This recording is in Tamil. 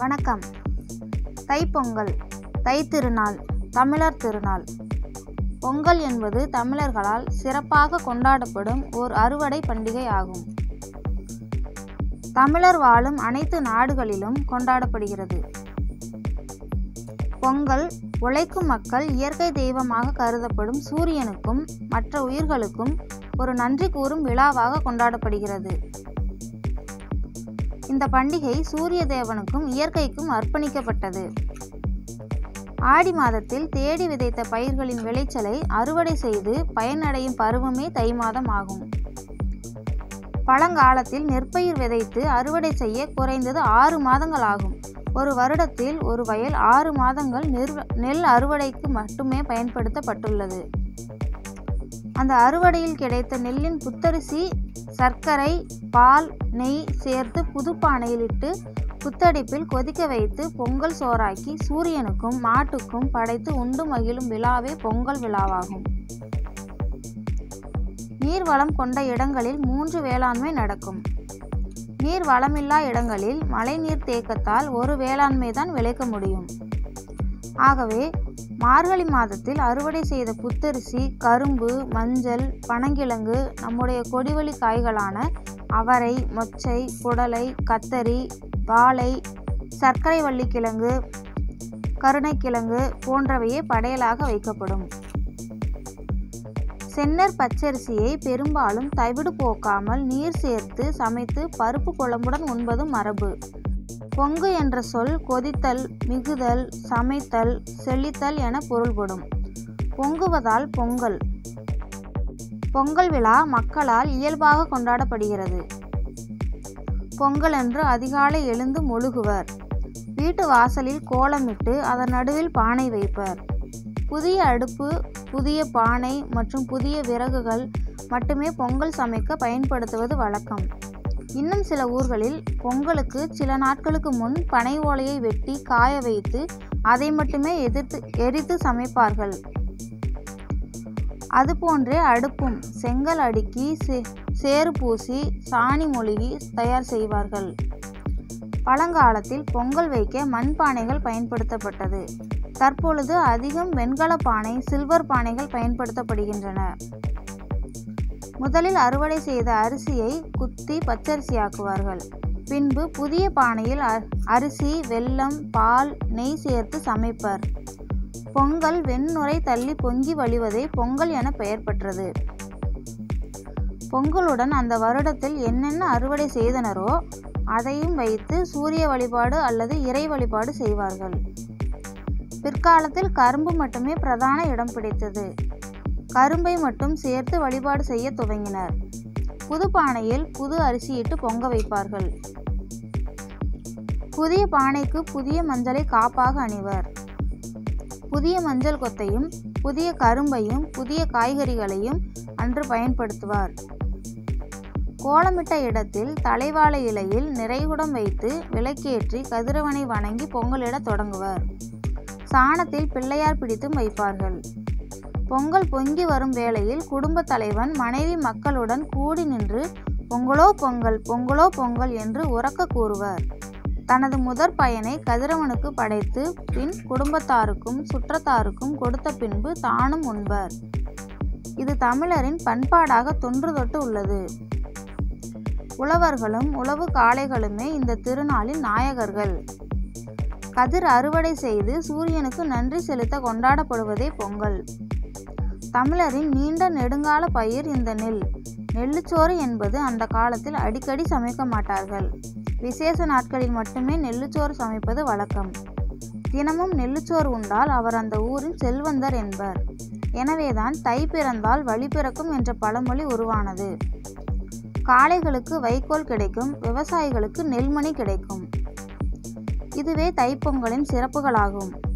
வணக்கம் தைப்பொங்கல் தைத்திருநாள் தமிழர் திருநாள் பொங்கல் என்பது தமிழர்களால் சிறப்பாக கொண்டாடப்படும் ஓர் அறுவடை பண்டிகை ஆகும் தமிழர் வாழும் அனைத்து நாடுகளிலும் கொண்டாடப்படுகிறது பொங்கல் உழைக்கும் மக்கள் இயற்கை தெய்வமாக கருதப்படும் சூரியனுக்கும் மற்ற உயிர்களுக்கும் ஒரு நன்றி கூறும் விழாவாக கொண்டாடப்படுகிறது இந்த பண்டிகை சூரிய தேவனுக்கும் இயற்கைக்கும் அர்ப்பணிக்கப்பட்டது ஆடி மாதத்தில் தேடி விதைத்த பயிர்களின் விளைச்சலை அறுவடை செய்து பயனடையும் பருவமே தை மாதம் ஆகும் பழங்காலத்தில் நெற்பயிர் விதைத்து அறுவடை செய்ய குறைந்தது ஆறு மாதங்கள் ஆகும் ஒரு வருடத்தில் ஒரு வயல் ஆறு மாதங்கள் நெற் நெல் அறுவடைக்கு மட்டுமே பயன்படுத்தப்பட்டுள்ளது அந்த அறுவடையில் கிடைத்த நெல்லின் புத்தரிசி சர்க்கரை பால் நெய் சேர்த்து புதுப்பானையில் இட்டு புத்தடிப்பில் கொதிக்க வைத்து பொங்கல் சோறாக்கி சூரியனுக்கும் மாட்டுக்கும் படைத்து உண்டு மகிழும் விழாவே பொங்கல் விழாவாகும் நீர் வளம் கொண்ட இடங்களில் மூன்று வேளாண்மை நடக்கும் நீர் வளமில்லா இடங்களில் மழைநீர் தேக்கத்தால் ஒரு வேளாண்மை தான் விளைக்க முடியும் ஆகவே மார்கழி மாதத்தில் அறுவடை செய்த புத்தரிசி கரும்பு மஞ்சள் பனங்கிழங்கு நம்முடைய கொடிவழி காய்களான அவரை மொச்சை புடலை கத்தரி வாழை சர்க்கரை வள்ளிக்கிழங்கு கருணைக்கிழங்கு போன்றவையே படையலாக வைக்கப்படும் சென்னர் பச்சரிசியை பெரும்பாலும் தவிடு போக்காமல் நீர் சேர்த்து சமைத்து பருப்பு குழம்புடன் உண்பது மரபு பொங்கு என்ற சொல் கொதித்தல் மிகுதல் சமைத்தல் செழித்தல் என பொருள்படும் பொங்குவதால் பொங்கல் பொங்கல் விழா மக்களால் இயல்பாக கொண்டாடப்படுகிறது பொங்கலன்று அதிகாலை எழுந்து மொழுகுவர் வீட்டு வாசலில் கோலமிட்டு அதன் நடுவில் பானை வைப்பர் புதிய அடுப்பு புதிய பானை மற்றும் புதிய விறகுகள் மட்டுமே பொங்கல் சமைக்க பயன்படுத்துவது வழக்கம் இன்னும் சில ஊர்களில் பொங்கலுக்கு சில நாட்களுக்கு முன் பனை ஓலையை வெட்டி காய வைத்து அதை மட்டுமே எதிர்த்து எரித்து சமைப்பார்கள் அதுபோன்றே அடுப்பும் செங்கல் அடுக்கி சேறு பூசி சாணி மொழிகி தயார் செய்வார்கள் பழங்காலத்தில் பொங்கல் வைக்க மண்பானைகள் பயன்படுத்தப்பட்டது தற்பொழுது அதிகம் வெண்கல பானை சில்வர் பானைகள் பயன்படுத்தப்படுகின்றன முதலில் அறுவடை செய்த அரிசியை குத்தி பச்சரிசியாக்குவார்கள் பின்பு புதிய பானையில் அரிசி வெல்லம் பால் நெய் சேர்த்து சமைப்பர் பொங்கல் வெண்ணுரை தள்ளி பொங்கி வழிவதே பொங்கல் என பெயர் பெற்றது பொங்கலுடன் அந்த வருடத்தில் என்னென்ன அறுவடை செய்தனரோ அதையும் வைத்து சூரிய வழிபாடு அல்லது இறை வழிபாடு செய்வார்கள் பிற்காலத்தில் கரும்பு மட்டுமே பிரதான இடம் பிடித்தது கரும்பை மட்டும் சேர்த்து வழிபாடு செய்ய துவங்கினர் புது பானையில் புது அரிசியிட்டு பொங்க வைப்பார்கள் புதிய பானைக்கு புதிய மஞ்சளை காப்பாக அணிவர் புதிய மஞ்சள் கொத்தையும் புதிய கரும்பையும் புதிய காய்கறிகளையும் அன்று பயன்படுத்துவார் கோலமிட்ட இடத்தில் தலைவாழை இலையில் நிறைகுடம் வைத்து விளக்கேற்றி கதிரவனை வணங்கி பொங்கலிட தொடங்குவர் சாணத்தில் பிள்ளையார் பிடித்தும் வைப்பார்கள் பொங்கல் பொங்கி வரும் வேளையில் குடும்ப தலைவன் மனைவி மக்களுடன் கூடி நின்று பொங்கலோ பொங்கல் பொங்கலோ பொங்கல் என்று உறக்க கூறுவர் தனது முதற் பயனை கதிரவனுக்கு படைத்து பின் குடும்பத்தாருக்கும் சுற்றத்தாருக்கும் கொடுத்த பின்பு தானும் உண்பர் இது தமிழரின் பண்பாடாக தொன்று தொட்டு உள்ளது உழவர்களும் உழவு காளைகளுமே இந்த திருநாளின் நாயகர்கள் கதிர் அறுவடை செய்து சூரியனுக்கு நன்றி செலுத்த கொண்டாடப்படுவதே பொங்கல் தமிழரின் நீண்ட நெடுங்கால பயிர் இந்த நெல் நெல்லுச்சோறு என்பது அந்த காலத்தில் அடிக்கடி சமைக்க மாட்டார்கள் விசேஷ நாட்களில் மட்டுமே நெல்லுச்சோறு சமைப்பது வழக்கம் தினமும் நெல்லுச்சோறு உண்டால் அவர் அந்த ஊரின் செல்வந்தர் என்பர் எனவேதான் தை பிறந்தால் வழி பிறக்கும் என்ற பழமொழி உருவானது காளைகளுக்கு வைக்கோல் கிடைக்கும் விவசாயிகளுக்கு நெல்மணி கிடைக்கும் இதுவே தைப்பொங்கலின் சிறப்புகளாகும்